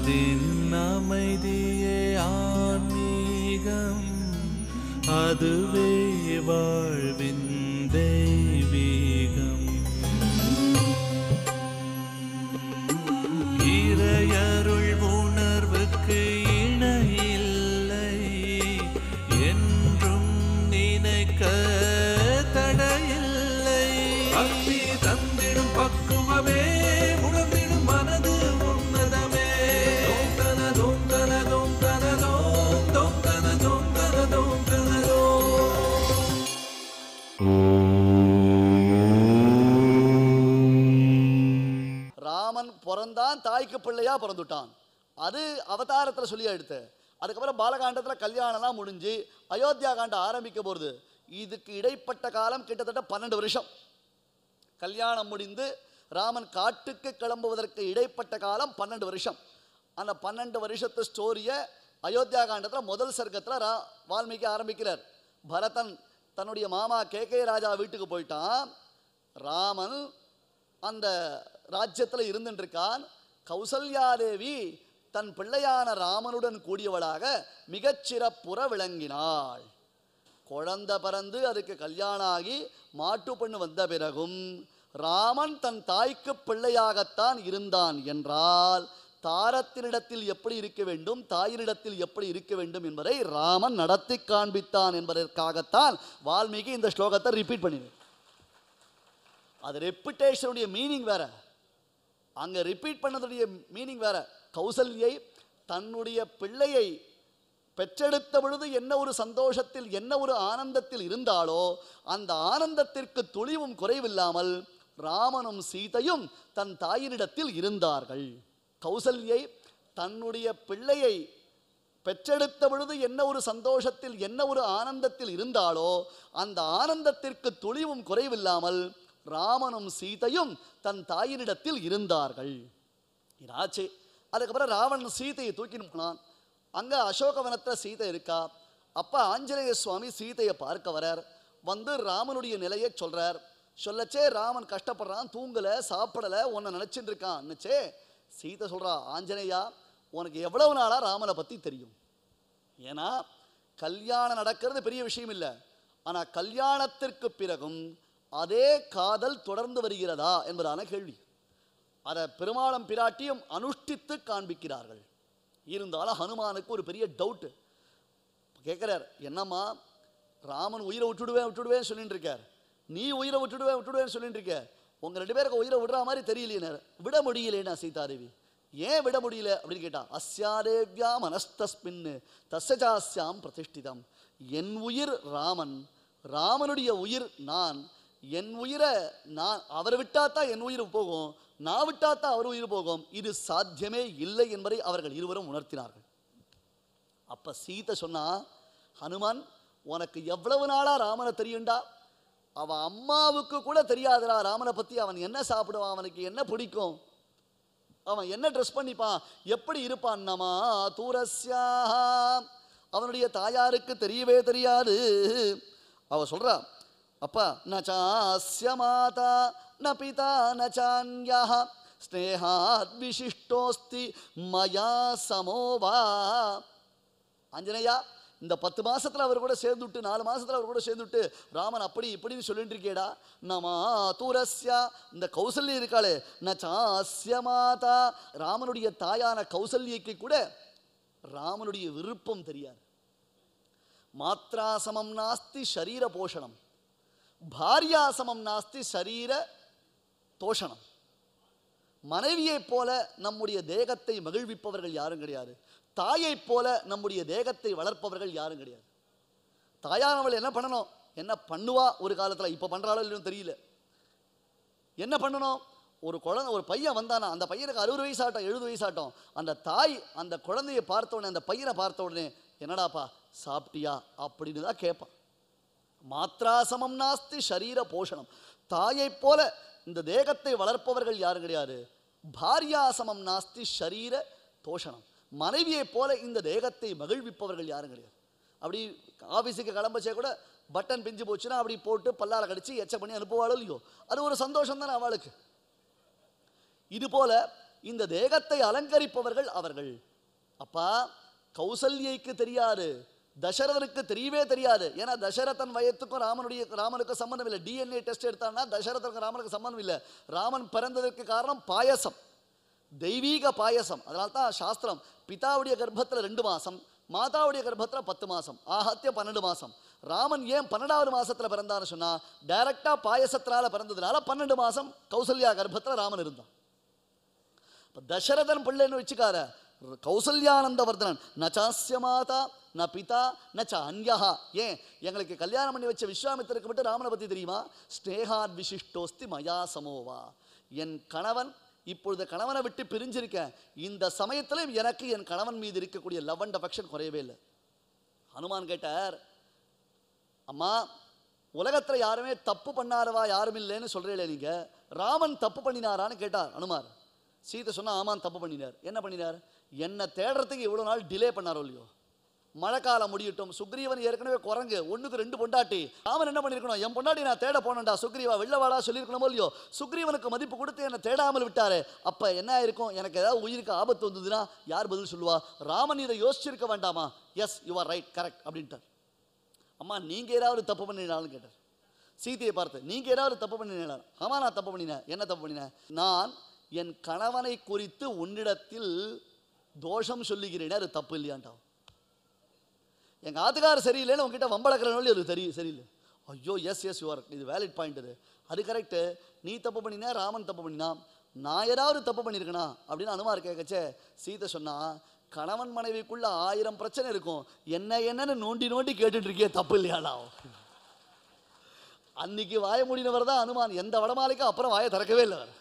மனதின் அமைதியே ஆன்மீகம் அதுவே வாழ்வின் தெய்வீகம் இறையருள் உணர்வுக்கு இணையில்லை என்றும் நினைக்க தடையில்லை பக்தி தந்திடும் பக்குவமே உணர்ந்திடும் மனது உன்னதமே தோந்தன தோந்தன தோந்தன தோம் தோந்தன தோந்தன தோந்தன தோம் ராமன் பிறந்தான் தாய்க்கு பிள்ளையா பிறந்துட்டான் அது அவதாரத்தில் சொல்லி எடுத்து அதுக்கப்புறம் பாலகாண்டத்தில் கல்யாணம்லாம் முடிஞ்சு அயோத்தியா காண்டம் ஆரம்பிக்க போகிறது இதுக்கு இடைப்பட்ட காலம் கிட்டத்தட்ட பன்னெண்டு வருஷம் கல்யாணம் முடிந்து ராமன் காட்டுக்கு கிளம்புவதற்கு இடைப்பட்ட காலம் பன்னெண்டு வருஷம் அந்த பன்னெண்டு வருஷத்து ஸ்டோரியை அயோத்தியா காண்டத்தில் முதல் சர்க்கத்தில் ரா வால்மீகி ஆரம்பிக்கிறார் பரதன் தன்னுடைய மாமா கேகே ராஜா வீட்டுக்கு போயிட்டான் ராமன் அந்த ராஜ்யத்தில் இருந்துட்டு இருக்கான் கௌசல்யாதேவி தன் பிள்ளையான ராமனுடன் கூடியவளாக மிகச்சிறப்புற விளங்கினாள் குழந்தை பிறந்து அதுக்கு கல்யாணம் ஆகி மாட்டு பெண்ணு வந்த பிறகும் ராமன் தன் தாய்க்கு பிள்ளையாகத்தான் இருந்தான் என்றால் தாரத்தினிடத்தில் எப்படி இருக்க வேண்டும் தாயினிடத்தில் எப்படி இருக்க வேண்டும் என்பதை ராமன் நடத்தி காண்பித்தான் என்பதற்காகத்தான் வால்மீகி இந்த ஸ்லோகத்தை ரிப்பீட் பண்ணினார் அது ரெப்புடேஷனுடைய மீனிங் வேற அங்க ரிப்பீட் பண்ணதுடைய மீனிங் வேற கௌசல்யை தன்னுடைய பிள்ளையை பெற்றெடுத்த பொழுது என்ன ஒரு சந்தோஷத்தில் என்ன ஒரு ஆனந்தத்தில் இருந்தாலோ அந்த ஆனந்தத்திற்கு துளிவும் குறைவில்லாமல் ராமனும் சீதையும் தன் தாயினிடத்தில் இருந்தார்கள் கௌசல்யை தன்னுடைய பிள்ளையை பெற்றெடுத்த பொழுது என்ன ஒரு சந்தோஷத்தில் என்ன ஒரு ஆனந்தத்தில் இருந்தாலோ அந்த ஆனந்தத்திற்கு துளிவும் குறைவில்லாமல் ராமனும் சீதையும் தன் தாயினிடத்தில் இருந்தார்கள் இதாச்சு அதுக்கப்புறம் ராவணன் சீதையை தூக்கின்னு போனான் அங்கே அசோகவனத்தில் சீதை இருக்கா அப்போ ஆஞ்சநேய சுவாமி சீதையை பார்க்க வரார் வந்து ராமனுடைய நிலையை சொல்றார் சொல்லச்சே ராமன் கஷ்டப்படுறான் தூங்கலை சாப்பிடலை உன்னை நினச்சிட்டு இருக்கான்னுச்சே சீதை சொல்றா ஆஞ்சநேயா உனக்கு எவ்வளவு நாளாக ராமனை பற்றி தெரியும் ஏன்னா கல்யாணம் நடக்கிறது பெரிய விஷயம் இல்லை ஆனால் கல்யாணத்திற்கு பிறகும் அதே காதல் தொடர்ந்து வருகிறதா என்பதான கேள்வி அதை பெருமாளும் பிராட்டியும் அனுஷ்டித்து காண்பிக்கிறார்கள் இருந்தாலும் ஹனுமானுக்கு ஒரு பெரிய டவுட்டு கேட்குறார் என்னம்மா ராமன் உயிரை விட்டுடுவேன் விட்டுடுவேன் சொல்லிட்டு இருக்கார் நீ உயிரை விட்டுடுவேன் விட்டுடுவேன் சொல்லிட்டு இருக்க உங்க ரெண்டு பேருக்கு உயிரை விடுற மாதிரி தெரியலையே விட முடியலேனா சீதாதேவி ஏன் விட முடியல அப்படின்னு கேட்டா அஸ்யாதேவ்யா மனஸ்தஸ்மின் தஸ்யஜாஸ்யாம் பிரதிஷ்டிதம் என் உயிர் ராமன் ராமனுடைய உயிர் நான் என் உயிரை நான் அவர் விட்டாதான் என் உயிர் போகும் நான் விட்டாதான் அவர் உயிர் போகும் இது சாத்தியமே இல்லை என்பதை அவர்கள் இருவரும் உணர்த்தினார்கள் அப்ப சீதை சொன்னா ஹனுமான் உனக்கு எவ்வளவு நாளா ராமனை தெரியும்டா அவன் அம்மாவுக்கு கூட தெரியாதுடா ராமனை பத்தி அவன் என்ன சாப்பிடுவான் அவனுக்கு என்ன பிடிக்கும் அவன் என்ன ட்ரெஸ் பண்ணிப்பான் எப்படி இருப்பான் நமா தூரஸ்யா அவனுடைய தாயாருக்கு தெரியவே தெரியாது அவ சொல்றா அப்பா நச்சாஸ்ய மாதா ந பிதா நச்சான்யா ஸ்னேகாத் விசிஷ்டோஸ்தி மயா சமோவா ஆஞ்சநேயா இந்த பத்து மாசத்துல அவர் கூட சேர்ந்துட்டு நாலு மாசத்துல அவர் கூட சேர்ந்துட்டு ராமன் அப்படி இப்படின்னு சொல்லிட்டு இருக்கேடா நமா தூரஸ்யா இந்த கௌசல்யா இருக்காளே நச்சாஸ்ய மாதா ராமனுடைய தாயான கௌசல்யக்கு கூட ராமனுடைய விருப்பம் தெரியாது மாத்ராசமம் நாஸ்தி ஷரீர போஷணம் பாரியாசமம் நாஸ்தி ஷரீர தோஷணம் மனைவியைப் போல நம்முடைய தேகத்தை மகிழ்விப்பவர்கள் யாரும் கிடையாது தாயைப் போல நம்முடைய தேகத்தை வளர்ப்பவர்கள் யாரும் கிடையாது தாயானவள் என்ன பண்ணணும் என்ன பண்ணுவா ஒரு காலத்தில் இப்போ பண்ணுறாளோ இல்லைன்னு தெரியல என்ன பண்ணணும் ஒரு குழந்தை ஒரு பையன் வந்தானா அந்த பையனுக்கு அறுபது வயசாட்டம் எழுபது வயசாட்டம் அந்த தாய் அந்த குழந்தையை பார்த்த உடனே அந்த பையனை பார்த்த உடனே என்னடாப்பா சாப்பிட்டியா அப்படின்னு தான் கேட்பான் மாத்ராசமம் நாஸ்தி ஷரீர போஷணம் தாயைப் போல இந்த தேகத்தை வளர்ப்பவர்கள் யாரும் கிடையாது பாரியாசமம் நாஸ்தி ஷரீர தோஷணம் மனைவியைப் போல இந்த தேகத்தை மகிழ்விப்பவர்கள் யாரும் கிடையாது அப்படி ஆஃபீஸுக்கு கிளம்பச்சே கூட பட்டன் பிஞ்சு போச்சுன்னா அப்படி போட்டு பல்லால கடிச்சு எச்ச பண்ணி அனுப்புவாளோ இல்லையோ அது ஒரு சந்தோஷம் தானே அவளுக்கு இது போல இந்த தேகத்தை அலங்கரிப்பவர்கள் அவர்கள் அப்பா கௌசல்யைக்கு தெரியாது தசரதனுக்கு தெரியவே தெரியாது ஏன்னா தசரதன் வயத்துக்கும் ராமனுடைய ராமனுக்கும் சம்பந்தம் இல்லை டிஎன்ஏ டெஸ்ட் எடுத்தான்னா தசரதனுக்கு ராமனுக்கு சம்பந்தம் இல்லை ராமன் பிறந்ததற்கு காரணம் பாயசம் தெய்வீக பாயசம் அதனால தான் சாஸ்திரம் பிதாவுடைய கர்ப்பத்தில் ரெண்டு மாசம் மாதாவுடைய கர்ப்பத்தில் பத்து மாசம் ஆஹத்திய பன்னெண்டு மாசம் ராமன் ஏன் பன்னெண்டாவது மாசத்துல பிறந்தான்னு சொன்னா டைரக்டா பாயசத்தினால பிறந்ததுனால பன்னெண்டு மாசம் கௌசல்யா கர்ப்பத்தில் ராமன் இருந்தான் இப்ப தசரதன் பிள்ளைன்னு வச்சுக்கார கௌசல்யானந்த வர்தனன் நச்சாஸ்ய மாதா ந பிதா நச்ச அந்யஹா ஏன் எங்களுக்கு கல்யாணம் பண்ணி வச்ச விஸ்வாமித்திரருக்கு மட்டும் ராமனை பத்தி தெரியுமா ஸ்னேகாத் விசிஷ்டோஸ்தி மயா சமோவா என் கணவன் இப்பொழுது கணவனை விட்டு பிரிஞ்சிருக்கேன் இந்த சமயத்துல எனக்கு என் கணவன் மீது இருக்கக்கூடிய லவ் அண்ட் அஃபெக்ஷன் குறையவே இல்லை ஹனுமான் கேட்டார் அம்மா உலகத்துல யாருமே தப்பு பண்ணாதவா யாரும் இல்லைன்னு சொல்றீங்களே நீங்க ராமன் தப்பு பண்ணினாரான்னு கேட்டார் அனுமார் சீதை சொன்னா ஆமான் தப்பு பண்ணினார் என்ன பண்ணினார் என்னை தேடுறதுக்கு இவ்வளவு நாள் டிலே பண்ணாரோ இல்லையோ மழைக்காலம் முடியட்டும் சுக்ரீவன் ஏற்கனவே குரங்கு ஒண்ணுக்கு ரெண்டு பொண்டாட்டி ராமன் என்ன பண்ணிருக்கணும் என் பொண்டாட்டி நான் தேட போனேன்டா சுக்ரீவா வெள்ளவாடா சொல்லியிருக்கணுமோ இல்லையோ சுக்ரீவனுக்கு மதிப்பு கொடுத்து என்னை தேடாமல் விட்டாரு அப்ப என்ன ஆயிருக்கும் எனக்கு ஏதாவது உயிருக்கு ஆபத்து வந்ததுன்னா யார் பதில் சொல்லுவா ராமன் இதை யோசிச்சிருக்க வேண்டாமா yes you are right correct அப்படின்ட்டார் அம்மா நீங்க ஏதாவது தப்பு பண்ணினாலும் கேட்டார் சீதையை பார்த்து நீங்க ஏதாவது தப்பு பண்ணினாலும் ஆமா நான் தப்பு பண்ணினேன் என்ன தப்பு பண்ணினேன் நான் என் கணவனை குறித்து உன்னிடத்தில் தோஷம் சொல்லுகிறேன் அது தப்பு இல்லையாண்டாவும் எங்க ஆத்துக்காரர் சரியில்லைன்னு உங்ககிட்ட வம்பளக்கிறனோலி அது சரி சரியில்லை ஐயோ எஸ் எஸ் யுவர் இது வேலிட் பாயிண்ட் இது அது கரெக்டு நீ தப்பு பண்ணினா ராமன் தப்பு பண்ணினா நான் ஏதாவது தப்பு பண்ணியிருக்கனா அப்படின்னு அனுமார் கேட்கச்சே சீதை சொன்னா கணவன் மனைவிக்குள்ள ஆயிரம் பிரச்சனை இருக்கும் என்ன என்னன்னு நோண்டி நோண்டி கேட்டுட்டு இருக்கே தப்பு இல்லையாடா அன்னைக்கு வாய மூடினவர் தான் அனுமான் எந்த வடமாலைக்கும் அப்புறம் வாயை திறக்கவே இல்லை அவர்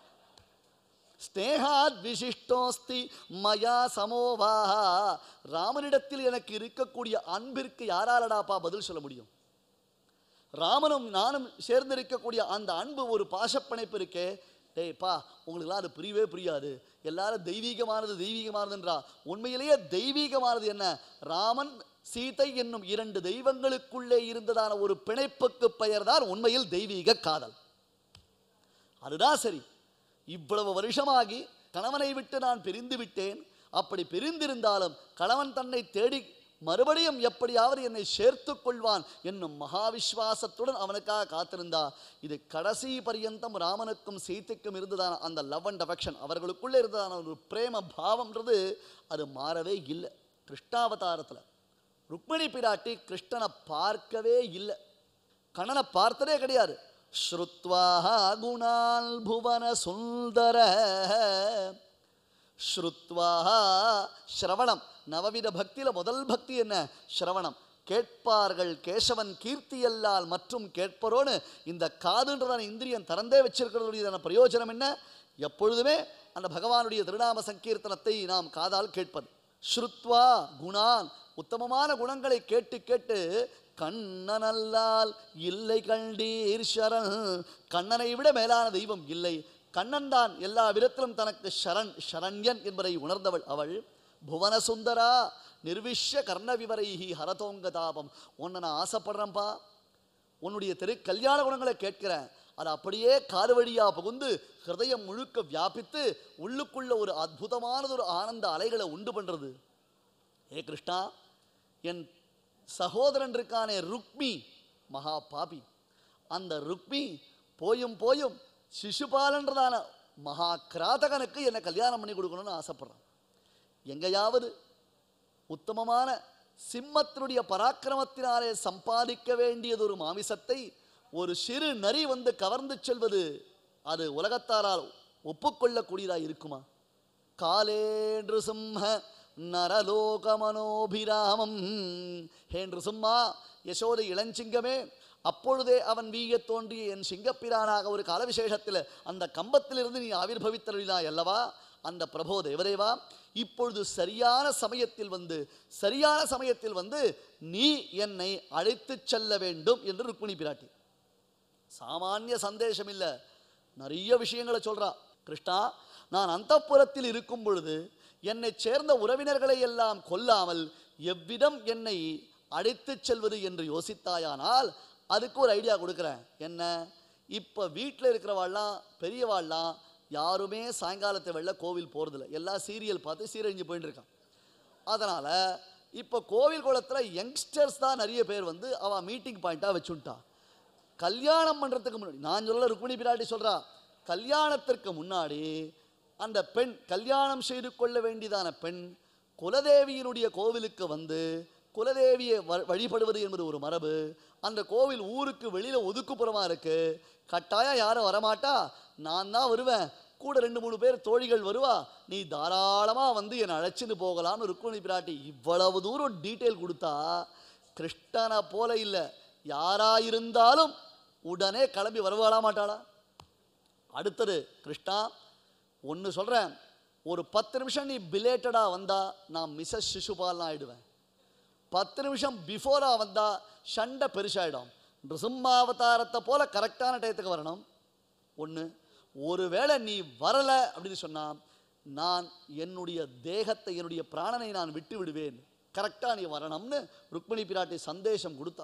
ஸ்னேகாத் விசிஷ்டோஸ்தி மயா சமோவாஹா ராமனிடத்தில் எனக்கு இருக்கக்கூடிய அன்பிற்கு யாராலடாப்பா பதில் சொல்ல முடியும் ராமனும் நானும் சேர்ந்திருக்கக்கூடிய அந்த அன்பு ஒரு பாசப்பிணைப்பு இருக்கே டேய்ப்பா உங்களுக்குலாம் அது புரியவே புரியாது எல்லாரும் தெய்வீகமானது தெய்வீகமானதுன்றா உண்மையிலேயே தெய்வீகமானது என்ன ராமன் சீதை என்னும் இரண்டு தெய்வங்களுக்குள்ளே இருந்ததான ஒரு பிணைப்புக்கு பெயர்தான் உண்மையில் தெய்வீக காதல் அதுதான் சரி இவ்வளவு வருஷமாகி கணவனை விட்டு நான் பிரிந்து விட்டேன் அப்படி பிரிந்திருந்தாலும் கணவன் தன்னை தேடி மறுபடியும் எப்படியாவது என்னை சேர்த்து கொள்வான் என்னும் மகாவிஸ்வாசத்துடன் அவனுக்காக காத்திருந்தா இது கடைசி பரியந்தம் ராமனுக்கும் சீதைக்கும் இருந்ததான அந்த லவ் அண்ட் அஃபெக்ஷன் அவர்களுக்குள்ளே இருந்ததான ஒரு பிரேம பாவம்ன்றது அது மாறவே இல்லை கிருஷ்ணாவதாரத்தில் ருக்மிணி பிராட்டி கிருஷ்ணனை பார்க்கவே இல்லை கண்ணனை பார்த்ததே கிடையாது ஸ்ருத்வா குணால் புவன சுந்தர ஸ்ருத்வா ஸ்ரவணம் நவவித பக்தியில முதல் பக்தி என்ன ஸ்ரவணம் கேட்பார்கள் கேசவன் கீர்த்தியல்லால் மற்றும் கேட்பரோன்னு இந்த காதுன்றதான இந்திரியம் திறந்தே வச்சிருக்கிறதுடையதான பிரயோஜனம் என்ன எப்பொழுதுமே அந்த பகவானுடைய திருநாம சங்கீர்த்தனத்தை நாம் காதால் கேட்பது ஸ்ருத்வா குணான் உத்தமமான குணங்களை கேட்டு கேட்டு கண்ணனல்லால் இல்லை கண்டீர் சரண் கண்ணனை விட மேலான தெய்வம் இல்லை கண்ணன் தான் எல்லா விதத்திலும் தனக்கு சரண் சரண்யன் என்பதை உணர்ந்தவள் அவள் புவன சுந்தரா நிர்விஷ்ய கர்ண விவரைஹி ஹரதோங்க தாபம் உன்னை நான் ஆசைப்படுறேன்ப்பா உன்னுடைய திரு கல்யாண குணங்களை கேட்கிறேன் அது அப்படியே காது வழியா புகுந்து ஹிருதயம் முழுக்க வியாபித்து உள்ளுக்குள்ள ஒரு அற்புதமானது ஒரு ஆனந்த அலைகளை உண்டு பண்றது ஏ கிருஷ்ணா என் சகோதரன் இருக்கானே ருக்மி மகா பாபி அந்த ருக்மி போயும் போயும் சிசுபாலன்றதான மகா கிராதகனுக்கு என்னை கல்யாணம் பண்ணி கொடுக்கணும்னு ஆசைப்படுறான் எங்கேயாவது உத்தமமான சிம்மத்தினுடைய பராக்கிரமத்தினாலே சம்பாதிக்க வேண்டியது ஒரு மாமிசத்தை ஒரு சிறு நரி வந்து கவர்ந்து செல்வது அது உலகத்தாரால் ஒப்புக்கொள்ளக்கூடியதாக இருக்குமா காலேன்று சிம்ஹ நரலோக மனோபிராமம் ஹேன்று சும்மா யசோதை இளஞ்சிங்கமே அப்பொழுதே அவன் வீய தோன்றிய என் சிங்கப்பிரானாக ஒரு கால விசேஷத்தில் அந்த கம்பத்திலிருந்து நீ ஆவிர்பவித்தருளினாய் அல்லவா அந்த பிரபோ தேவதேவா இப்பொழுது சரியான சமயத்தில் வந்து சரியான சமயத்தில் வந்து நீ என்னை அழைத்துச் செல்ல வேண்டும் என்று ருக்மிணி பிராட்டி சாமானிய சந்தேஷம் இல்லை நிறைய விஷயங்களை சொல்றா கிருஷ்ணா நான் அந்தப்புறத்தில் இருக்கும் பொழுது என்னை சேர்ந்த உறவினர்களை எல்லாம் கொல்லாமல் எவ்விதம் என்னை அழைத்துச் செல்வது என்று யோசித்தாயானால் அதுக்கு ஒரு ஐடியா கொடுக்குறேன் என்ன இப்போ வீட்டில் இருக்கிறவாள்லாம் பெரியவாள்லாம் யாருமே சாயங்காலத்தை வெளில கோவில் போகிறதில்ல எல்லாம் சீரியல் பார்த்து சீரழிஞ்சு போயிட்டு இருக்கான் அதனால் இப்போ கோவில் குளத்தில் யங்ஸ்டர்ஸ் தான் நிறைய பேர் வந்து அவன் மீட்டிங் பாயிண்ட்டாக வச்சுட்டா கல்யாணம் பண்ணுறதுக்கு முன்னாடி நான் சொல்ல ருக்மிணி பிராட்டி சொல்கிறா கல்யாணத்திற்கு முன்னாடி அந்த பெண் கல்யாணம் செய்து கொள்ள வேண்டியதான பெண் குலதேவியினுடைய கோவிலுக்கு வந்து குலதேவியை வ- வழிபடுவது என்பது ஒரு மரபு அந்த கோவில் ஊருக்கு வெளியில் ஒதுக்குப்புறமாக இருக்கு கட்டாயம் யாரும் வரமாட்டா நான் தான் வருவேன் கூட ரெண்டு மூணு பேர் தோழிகள் வருவா நீ தாராளமாக வந்து என்னை அழைச்சிட்டு போகலாம்னு ருக்மிணி பிராட்டி இவ்வளவு தூரம் டீட்டெயில் கொடுத்தா கிருஷ்ணனை போல இல்லை யாரா இருந்தாலும் உடனே கிளம்பி வருவாளா மாட்டாளா அடுத்தது கிருஷ்ணா ஒன்று சொல்கிறேன் ஒரு பத்து நிமிஷம் நீ பிலேட்டடாக வந்தா நான் மிஸ்ஸஸ் சிசுபால்லாம் ஆயிடுவேன் பத்து நிமிஷம் பிஃபோராக வந்தா சண்டை பெருசாயிடும் நிருசிம்மாவதாரத்தை போல கரெக்டான டயத்துக்கு வரணும் ஒன்று ஒருவேளை நீ வரல அப்படின்னு சொன்னா நான் என்னுடைய தேகத்தை என்னுடைய பிராணனை நான் விட்டு விடுவேன் கரெக்டாக நீ வரணும்னு ருக்மிணி பிராட்டி சந்தேஷம் கொடுத்தா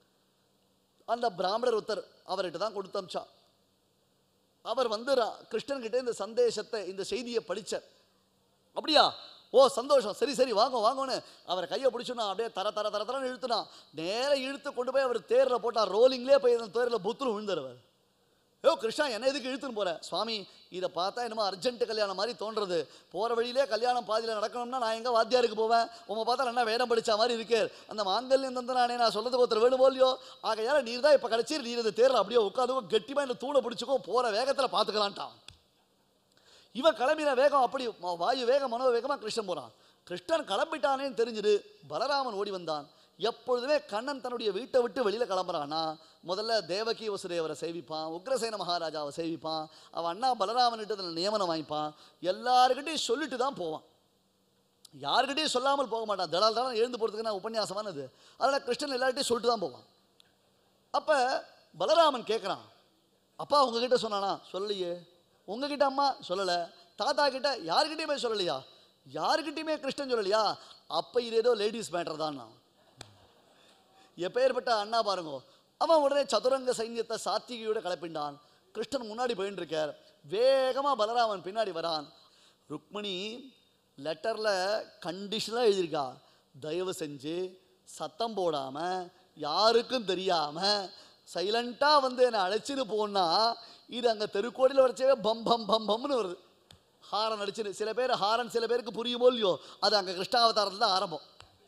அந்த பிராமணர் ஒருத்தர் அவர்கிட்ட தான் கொடுத்தமிச்சா அவர் வந்து ரா- கிருஷ்ணன்கிட்ட இந்த சந்தேசத்தை இந்த செய்தியை படிச்சார் அப்படியா ஓ சந்தோஷம் சரி சரி வாங்க வாங்கன்னு அவர் கையை பிடிச்சுனா அப்படியே தர தர தர தரன்னு இழுத்துனா நேரா இழுத்து கொண்டு போய் அவர் தேரில் போட்டார் ரோலிங்லேயே போய் அந்த தேரில் புத்துரு விழுந்தார் அவர் யோ கிருஷ்ணா என்ன எதுக்கு இழுத்துன்னு போற சுவாமி இதை பார்த்தா என்னமோ அர்ஜென்ட் கல்யாணம் மாதிரி தோன்றது போகிற வழியிலே கல்யாணம் பாதியில் நடக்கணும்னா நான் எங்கே வாத்தியாருக்கு போவேன் உங்க பார்த்தா என்ன வேடம் படிச்ச மாதிரி இருக்கு அந்த மாங்கல்யம் தந்தனானே நான் சொல்றது ஒருத்தர் வேணும் போலியோ ஆகையால நீர் தான் இப்போ கடைசி நீர் இந்த தேரில் அப்படியே உட்காந்து கெட்டிமா இந்த தூணை பிடிச்சிக்கோ போகிற வேகத்தில் பார்த்துக்கலான்ட்டான் இவன் கிளம்பின வேகம் அப்படி ம- வாயு வேகம் மனோ வேகமாக கிருஷ்ணன் போகிறான் கிருஷ்ணன் கிளம்பிட்டானேன்னு தெரிஞ்சுது பலராமன் ஓடி வந்தான் எப்பொழுதுமே கண்ணன் தன்னுடைய வீட்டை விட்டு வெளியில் கிளம்புறான்னா முதல்ல தேவகி வசுதேவரை சேவிப்பான் உக்ரசேன மகாராஜாவை சேவிப்பான் அவன் அண்ணா பலராமன்கிட்ட அதில் நியமனம் வாங்கிப்பான் எல்லாருக்கிட்டையும் சொல்லிட்டு தான் போவான் யாருக்கிட்டையும் சொல்லாமல் போக மாட்டான் தடால் தான் எழுந்து போகிறதுக்கு நான் உபன்யாசமானது அதனால் கிருஷ்ணன் எல்லார்கிட்டையும் சொல்லிட்டு தான் போவான் அப்போ பலராமன் கேட்குறான் அப்பா உங்ககிட்ட சொன்னானா சொல்லலையே உங்ககிட்ட அம்மா சொல்லலை தாத்தா கிட்ட யாருக்கிட்டையுமே சொல்லலையா யாருக்கிட்டையுமே கிருஷ்ணன் சொல்லலையா அப்போ இது ஏதோ லேடிஸ் மேட்டர் தான் எப்பேற்பட்ட அண்ணா பாருங்க அவன் உடனே சதுரங்க சைன்யத்தை சாத்திகையோட கிளப்பிண்டான் கிருஷ்ணன் முன்னாடி போயின்னு இருக்கார் வேகமாக பலராமன் பின்னாடி வரான் ருக்மிணி லெட்டரில் கண்டிஷனாக எழுதியிருக்கா தயவு செஞ்சு சத்தம் போடாமல் யாருக்கும் தெரியாமல் சைலண்ட்டாக வந்து என்னை அழைச்சின்னு போனா இது அங்கே தெருக்கோடியில் வரைச்சவே பம் பம் பம் பம்னு வருது ஹாரன் அடிச்சுன்னு சில பேர் ஹாரன் சில பேருக்கு புரியுமோ இல்லையோ அது அங்கே கிருஷ்ணாவதாரத்தில் தான் ஆரம்பம்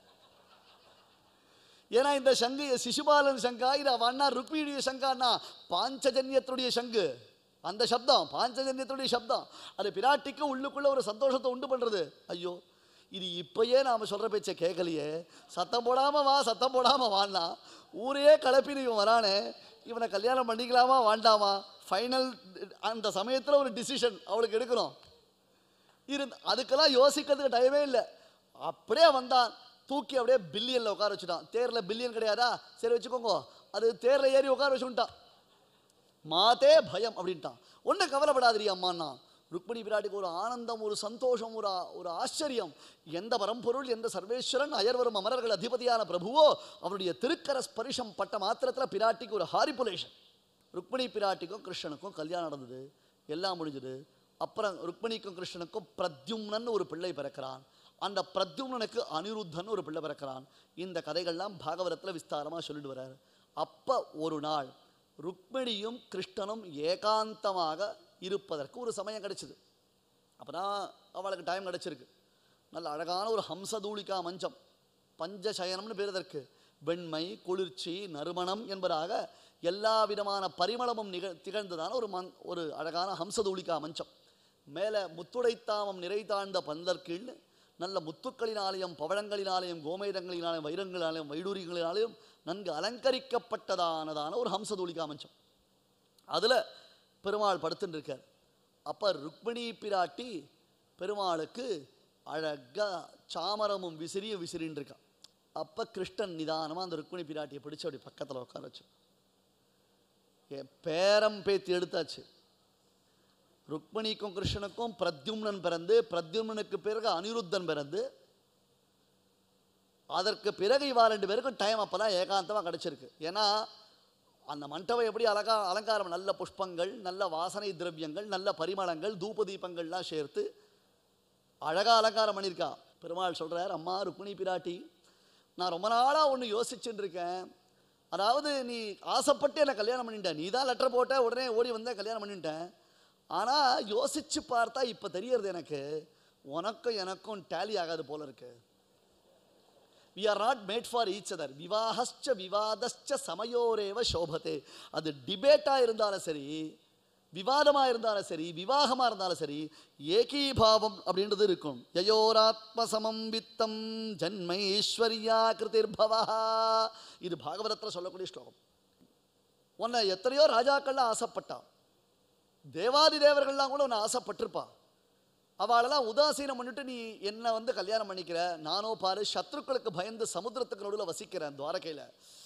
ஏன்னா இந்த சங்கு சிசுபாலன் சங்கா இது அவன் அண்ணா ருக்மிணியுடைய சங்கான்னா பாஞ்சஜன்யத்துடைய சங்கு அந்த சப்தம் பாஞ்சஜன்யத்துடைய சப்தம் அது பிராட்டிக்கு உள்ளுக்குள்ள ஒரு சந்தோஷத்தை உண்டு பண்றது ஐயோ இது இப்பயே நாம சொல்ற பேச்சை கேட்கலையே சத்தம் போடாம வா சத்தம் போடாம வான்னா ஊரே கலப்பின்னு இவன் வரானே இவனை கல்யாணம் பண்ணிக்கலாமா வேண்டாமா ஃபைனல் அந்த சமயத்தில் ஒரு டிசிஷன் அவளுக்கு எடுக்கணும் இருந்து அதுக்கெல்லாம் யோசிக்கிறதுக்கு டைமே இல்லை அப்படியே வந்தான் தூக்கி அப்படியே பில்லியனில் உட்கார வச்சுட்டான் தேரில் பில்லியன் கிடையாதா சரி வச்சுக்கோங்க அது தேரில் ஏறி உட்கார வச்சுட்டான் மாதே பயம் அப்படின்ட்டான் ஒன்றும் கவலைப்படாதிரி அம்மான்னா ருக்மிணி பிராட்டிக்கு ஒரு ஆனந்தம் ஒரு சந்தோஷம் ஒரு ஆ- ஒரு ஆச்சரியம் எந்த பரம்பொருள் எந்த சர்வேஸ்வரன் அயர்வரும் அமரர்கள் அதிபதியான பிரபுவோ அவருடைய திருக்கர ஸ்பரிசம் பட்ட மாத்திரத்தில் பிராட்டிக்கு ஒரு ஹாரிபுலேஷன் ருக்மிணி பிராட்டிக்கும் கிருஷ்ணனுக்கும் கல்யாணம் நடந்தது எல்லாம் முடிஞ்சது அப்புறம் ருக்மிணிக்கும் கிருஷ்ணனுக்கும் பிரத்யும்னன் ஒரு பிள்ளை பிறக்கிறான் அந்த பிரத்யும்னனுக்கு அனிருத்தன் ஒரு பிள்ளை பிறக்கிறான் இந்த கதைகள்லாம் பாகவதத்தில் விஸ்தாரமாக சொல்லிட்டு வர்றார் அப்போ ஒரு நாள் ருக்மிணியும் கிருஷ்ணனும் ஏகாந்தமாக இருப்பதற்கு ஒரு சமயம் கிடைச்சிது அப்பதான் அவளுக்கு டைம் கிடைச்சிருக்கு நல்ல அழகான ஒரு ஹம்சதூளிகா மஞ்சம் பஞ்சசயனம்னு பேர் இதற்கு வெண்மை குளிர்ச்சி நறுமணம் என்பதாக எல்லா விதமான பரிமளமும் நிக திகழ்ந்ததான ஒரு மண் ஒரு அழகான ஹம்சதூளிகா மஞ்சம் மேலே முத்துடைத்தாமம் நிறைதாழ்ந்த பந்தற்கீழ் நல்ல முத்துக்களினாலேயும் பவழங்களினாலேயும் கோமேதங்களினாலேயும் வைரங்களினாலேயும் வைடூரியங்களினாலேயும் நன்கு அலங்கரிக்கப்பட்டதானதான ஒரு ஹம்சதூளிகா மஞ்சம் அதில் பெருமாள் படுத்துட்டு இருக்கார் அப்போ ருக்மிணி பிராட்டி பெருமாளுக்கு அழகா சாமரமும் விசிறியும் விசிறின்னு இருக்கான் அப்போ கிருஷ்ணன் நிதானமாக அந்த ருக்மிணி பிராட்டியை பிடிச்சு அப்படி பக்கத்தில் உட்கார வச்சு என் பேரம் பேத்தி எடுத்தாச்சு ருக்மிணிக்கும் கிருஷ்ணனுக்கும் பிரத்யும்னன் பிறந்து பிரத்யும்னனுக்கு பிறகு அனிருத்தன் பிறந்து அதற்கு பிறகு இவா ரெண்டு பேருக்கும் டைம் அப்போ தான் ஏகாந்தமாக கிடச்சிருக்கு ஏன்னா அந்த மண்டபம் எப்படி அலங்கா அலங்காரம் நல்ல புஷ்பங்கள் நல்ல வாசனை திரவியங்கள் நல்ல பரிமளங்கள் தூப தீபங்கள்லாம் சேர்த்து அழகா அலங்காரம் பண்ணியிருக்கா பெருமாள் சொல்றார் அம்மா ருக்மிணி பிராட்டி நான் ரொம்ப நாளாக ஒன்று யோசிச்சுட்டு இருக்கேன் அதாவது நீ ஆசைப்பட்டு என்னை கல்யாணம் பண்ணிட்ட நீ தான் லெட்டர் போட்ட உடனே ஓடி வந்த கல்யாணம் பண்ணிட்டேன் ஆனால் யோசிச்சு பார்த்தா இப்போ தெரியறது எனக்கு உனக்கும் எனக்கும் டேலி ஆகாது போல இருக்கு we are not made for each other விவாகஸ்ச விவாதஸ்ச சமயோரேவ சோபத்தே அது டிபேட்டாக இருந்தாலும் சரி விவாதமாக இருந்தாலும் சரி விவாகமாக இருந்தாலும் சரி ஏகீபாவம் அப்படின்றது இருக்கும் யயோராத்ம சமம் வித்தம் ஜன்மைஸ்வர்யா கிருதிர்பவா இது பாகவதத்தில் சொல்லக்கூடிய ஸ்லோகம் உன்னை எத்தனையோ ராஜாக்கள்லாம் ஆசைப்பட்டா தேவாதி தேவர்கள்லாம் கூட உன்னை ஆசைப்பட்டிருப்பா அவளெல்லாம் உதாசீனம் பண்ணிட்டு நீ என்ன வந்து கல்யாணம் பண்ணிக்கிற நானோ பாரு சத்ருக்களுக்கு பயந்து சமுத்திரத்துக்கு நடுவில் வசிக்கிறேன் துவாரகையில்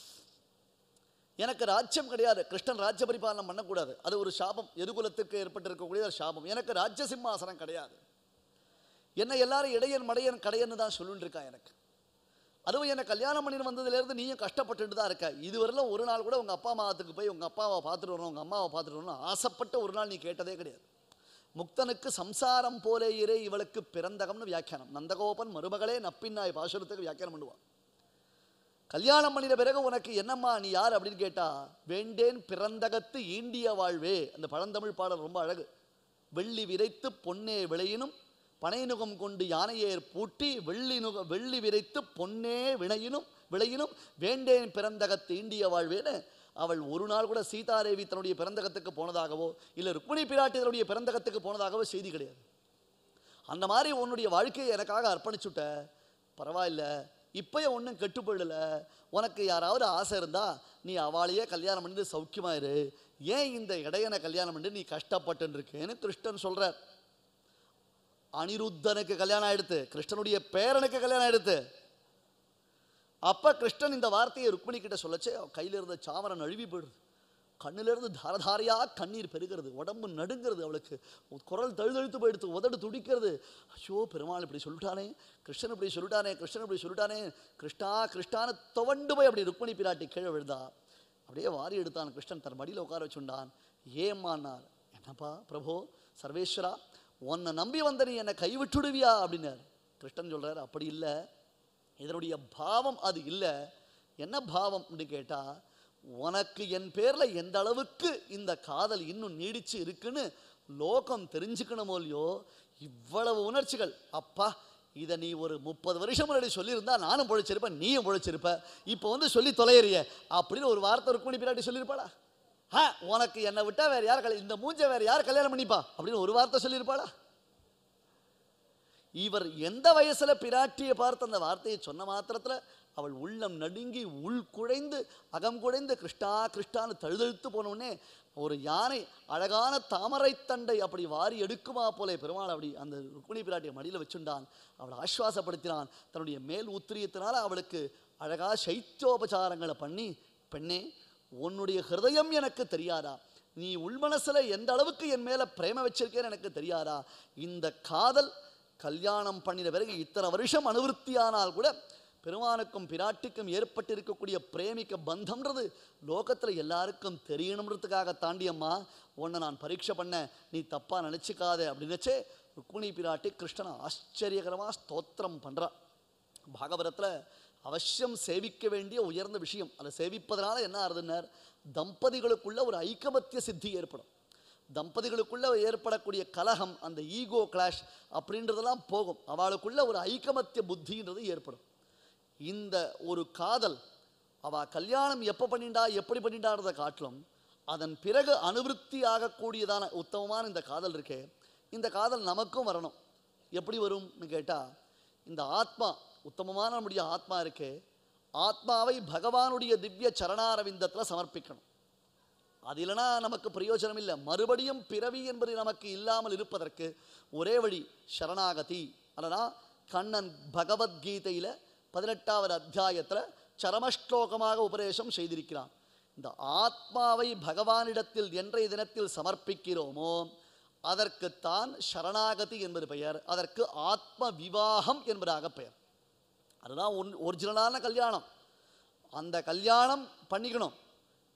எனக்கு ராஜ்யம் கிடையாது கிருஷ்ணன் ராஜ்ய பரிபாலனம் பண்ணக்கூடாது அது ஒரு சாபம் எதுகுலத்துக்கு ஏற்பட்டிருக்கக்கூடிய ஒரு சாபம் எனக்கு ராஜ்ய சிம்மாசனம் கிடையாது என்ன எல்லாரும் இடையன் மடையன் கடையன்னு தான் சொல்லிட்டு இருக்கா எனக்கு அதுவும் என்னை கல்யாணம் பண்ணிட்டு வந்ததுலேருந்து நீயும் கஷ்டப்பட்டுட்டு தான் இருக்க இதுவரையிலும் ஒரு நாள் கூட உங்கள் அப்பா அம்மாத்துக்கு போய் உங்கள் அப்பாவை பார்த்துட்டு வரணும் உங்கள் அம்மாவை பார்த்துட்டு வரணும் ஆசைப்பட்ட ஒரு நாள் நீ கேட்டதே கிடையாது முக்தனுக்கு சம்சாரம் போலே இரு இவளுக்கு பிறந்தகம்னு வியாக்கியானம் நந்தகோபன் மருமகளே நப்பின்னாய் பாசுரத்துக்கு வியாக்கியானம் பண்ணுவான் கல்யாணம் பண்ணின பிறகு உனக்கு என்னம்மா நீ யார் அப்படின்னு கேட்டா வேண்டேன் பிறந்தகத்து ஈண்டிய வாழ்வே அந்த பழந்தமிழ் பாடல் ரொம்ப அழகு வெள்ளி விரைத்து பொன்னே விளையினும் பனைநுகம் கொண்டு யானையேர் பூட்டி வெள்ளி நுக வெள்ளி விரைத்து பொன்னே விளையினும் விளையினும் வேண்டேன் பிறந்தகத்து ஈண்டிய வாழ்வேன்னு அவள் ஒரு நாள் கூட சீதாதேவி தன்னுடைய பிறந்தகத்துக்கு போனதாகவோ இல்லை ருக்மிணி பிராட்டி தன்னுடைய பிறந்தகத்துக்கு போனதாகவோ செய்தி கிடையாது அந்த மாதிரி உன்னுடைய வாழ்க்கையை எனக்காக அர்ப்பணிச்சுட்ட பரவாயில்ல இப்போயே ஒன்றும் கெட்டு போயிடல உனக்கு யாராவது ஆசை இருந்தா நீ அவளையே கல்யாணம் பண்ணிட்டு சௌக்கியமா இரு ஏன் இந்த இடையனை கல்யாணம் பண்ணி நீ கஷ்டப்பட்டுன்னு இருக்கேன்னு கிருஷ்ணன் சொல்றார் அனிருத்தனுக்கு கல்யாணம் ஆயிடுத்து கிருஷ்ணனுடைய பேரனுக்கு கல்யாணம் ஆயிடுத்து அப்ப கிருஷ்ணன் இந்த வார்த்தையை ருக்மிணி கிட்ட சொல்லச்சே அவ கையில இருந்த சாமரம் நழுவி போயிடுது கண்ணிலிருந்து தாரதாரையா கண்ணீர் பெருகிறது உடம்பு நடுங்கிறது அவளுக்கு குரல் தழுதழுத்து போயிடுது உதடு துடிக்கிறது ஐயோ பெருமாள் இப்படி சொல்லிட்டானே கிருஷ்ணன் இப்படி சொல்லிட்டானே கிருஷ்ணன் இப்படி சொல்லிட்டானே கிருஷ்ணா கிருஷ்ணான்னு துவண்டு போய் அப்படி ருக்மிணி பிராட்டி கீழே விழுந்தா அப்படியே வாரி எடுத்தான் கிருஷ்ணன் தன் மடியில் உட்கார வச்சுண்டான் ஏம்மான்னார் என்னப்பா பிரபு சர்வேஸ்வரா உன்னை நம்பி வந்த நீ என்னை கைவிட்டுடுவியா அப்படின்னார் கிருஷ்ணன் சொல்றார் அப்படி இல்லை இதனுடைய பாவம் அது இல்லை என்ன பாவம் அப்படின்னு கேட்டா உனக்கு என் பேர்ல எந்த அளவுக்கு இந்த காதல் இன்னும் நீடிச்சு இருக்குன்னு லோகம் தெரிஞ்சுக்கணுமோ இல்லையோ இவ்வளவு உணர்ச்சிகள் அப்பா இதை நீ ஒரு முப்பது வருஷம் முன்னாடி சொல்லியிருந்தா நானும் பொழைச்சிருப்பேன் நீயும் பொழைச்சிருப்ப இப்போ வந்து சொல்லி தொலையறிய அப்படின்னு ஒரு வார்த்தை ருக்மிணி பிராட்டி சொல்லியிருப்பாளா ஆ உனக்கு என்னை விட்டா வேற யார் கல்யாணம் இந்த மூஞ்ச வேற யார் கல்யாணம் பண்ணிப்பா அப்படின்னு ஒரு வார்த்தை சொல்லியிருப்பாளா இவர் எந்த வயசுல பிராட்டியை பார்த்து அந்த வார்த்தையை சொன்ன மாத்திரத்துல அவள் உள்ளம் நடுங்கி உள் குழைந்து அகம் குழைந்து கிருஷ்ணா கிருஷ்ணான்னு தழுதழுத்து போன உடனே ஒரு யானை அழகான தாமரை தண்டை அப்படி வாரி எடுக்குமா போலே பெருமாள் அப்படி அந்த ருக்மிணி பிராட்டியை மடியில் வச்சுண்டான் அவளை ஆஸ்வாசப்படுத்தினான் தன்னுடைய மேல் உத்திரியத்தினால அவளுக்கு அழகா சைத்தியோபசாரங்களை பண்ணி பெண்ணே உன்னுடைய ஹிருதயம் எனக்கு தெரியாதா நீ உள்மனசுல எந்த அளவுக்கு என் மேல பிரேம வச்சிருக்கேன்னு எனக்கு தெரியாதா இந்த காதல் கல்யாணம் பண்ணின பிறகு இத்தனை வருஷம் அனுவருத்தியானால் கூட பெருமானுக்கும் பிராட்டிக்கும் ஏற்பட்டு இருக்கக்கூடிய பிரேமிக்க பந்தம்ன்றது லோகத்துல எல்லாருக்கும் தெரியணுன்றதுக்காக தாண்டியம்மா உன்னை நான் பரீட்சை பண்ணேன் நீ தப்பா நினைச்சுக்காத அப்படின்னுச்சே ருக்மிணி பிராட்டி கிருஷ்ணனை ஆச்சரியகரமா ஸ்தோத்திரம் பண்றா பாகவதத்துல அவசியம் சேவிக்க வேண்டிய உயர்ந்த விஷயம் அதை சேவிப்பதனால என்ன ஆறுதுன்னார் தம்பதிகளுக்குள்ள ஒரு ஐக்கமத்திய சித்தி ஏற்படும் தம்பதிகளுக்குள்ள ஏற்படக்கூடிய கலகம் அந்த ஈகோ கிளாஷ் அப்படின்றதெல்லாம் போகும் அவளுக்குள்ள ஒரு ஐக்கமத்திய புத்தின்றது ஏற்படும் இந்த ஒரு காதல் அவ கல்யாணம் எப்போ பண்ணிண்டா எப்படி பண்ணிண்டான்றதை காட்டிலும் அதன் பிறகு அனுவிருத்தி ஆகக்கூடியதான உத்தமமான இந்த காதல் இருக்கே இந்த காதல் நமக்கும் வரணும் எப்படி வரும்னு கேட்டா இந்த ஆத்மா உத்தமமான நம்முடைய ஆத்மா இருக்கே ஆத்மாவை பகவானுடைய திவ்ய சரணாரவிந்தத்துல சமர்ப்பிக்கணும் அது இல்லைனா நமக்கு பிரயோஜனம் இல்லை மறுபடியும் பிறவி என்பது நமக்கு இல்லாமல் இருப்பதற்கு ஒரே வழி சரணாகதி அல்லனா கண்ணன் பகவத்கீதையில பதினெட்டாவது அத்தியாயத்துல சரமஸ்லோகமாக உபதேசம் செய்திருக்கிறான் இந்த ஆத்மாவை பகவானிடத்தில் என்றைய தினத்தில் சமர்ப்பிக்கிறோமோ அதற்குத்தான் சரணாகதி என்பது பெயர் அதற்கு ஆத்ம விவாகம் என்பதாக பெயர் அதுதான் ஒன் ஒரிஜினலான கல்யாணம் அந்த கல்யாணம் பண்ணிக்கணும்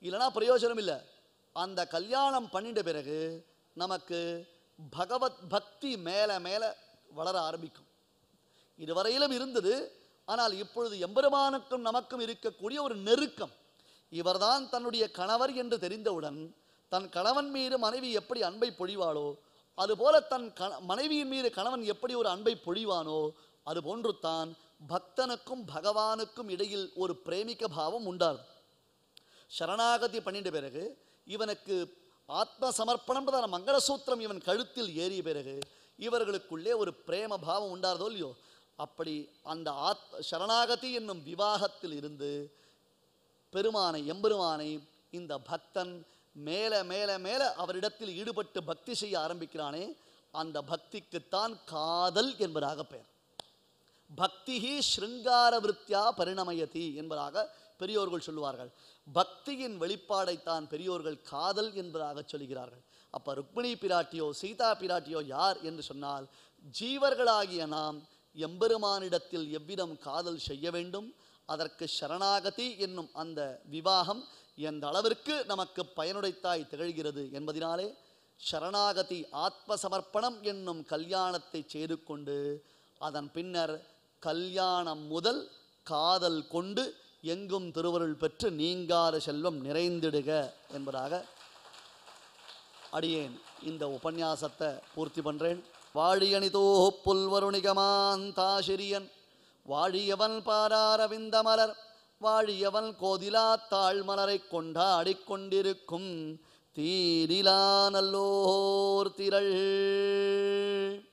இல்லைன்னா பிரயோஜனம் இல்லை அந்த கல்யாணம் பண்ணிட்ட பிறகு நமக்கு பகவத் பக்தி மேலே மேலே வளர ஆரம்பிக்கும் இதுவரையிலும் இருந்தது ஆனால் இப்பொழுது எம்பெருமானுக்கும் நமக்கும் இருக்கக்கூடிய ஒரு நெருக்கம் இவர்தான் தன்னுடைய கணவர் என்று தெரிந்தவுடன் தன் கணவன் மீது மனைவி எப்படி அன்பை பொழிவாளோ அதுபோல தன் கண மனைவியின் மீது கணவன் எப்படி ஒரு அன்பை பொழிவானோ அதுபோன்று தான் பக்தனுக்கும் பகவானுக்கும் இடையில் ஒரு பிரேமிக்க பாவம் உண்டாகும் சரணாகதி பண்ணிட்ட பிறகு இவனுக்கு ஆத்ம சமர்ப்பணம்ன்றதான மங்களசூத்திரம் இவன் கழுத்தில் ஏறிய பிறகு இவர்களுக்குள்ளே ஒரு பிரேம பாவம் உண்டாரதோ இல்லையோ அப்படி அந்த ஆத் சரணாகதி என்னும் விவாகத்தில் இருந்து பெருமானை எம்பெருமானை இந்த பக்தன் மேல மேல மேல அவரிடத்தில் ஈடுபட்டு பக்தி செய்ய ஆரம்பிக்கிறானே அந்த பக்திக்குத்தான் காதல் என்பதாக பெயர் பக்திஹி ஸ்ருங்கார விருத்தியா பரிணமயதி என்பதாக பெரியோர்கள் சொல்லுவார்கள் பக்தியின் வெளிப்பாடைத்தான் பெரியோர்கள் காதல் என்பதாக சொல்கிறார்கள் அப்ப ருக்மிணி பிராட்டியோ சீதா பிராட்டியோ யார் என்று சொன்னால் ஜீவர்களாகிய நாம் எம்பெருமானிடத்தில் எவ்விதம் காதல் செய்ய வேண்டும் அதற்கு சரணாகதி என்னும் அந்த விவாகம் எந்த அளவிற்கு நமக்கு பயனுடைத்தாய் திகழ்கிறது என்பதினாலே சரணாகதி ஆத்ம சமர்ப்பணம் என்னும் கல்யாணத்தை செய்து கொண்டு அதன் பின்னர் கல்யாணம் முதல் காதல் கொண்டு எங்கும் திருவருள் பெற்று நீங்காத செல்வம் நிறைந்திடுக என்பதாக அடியேன் இந்த உபன்யாசத்தை பூர்த்தி பண்றேன் வாழியணிதோ புல்வருணிகமாந்தாசிரியன் வாழியவன் பாராரவிந்த மலர் வாழியவன் கோதிலா தாழ்மலரை கொண்டாடிக் கொண்டிருக்கும் தீரிலா நல்லோர் திரள்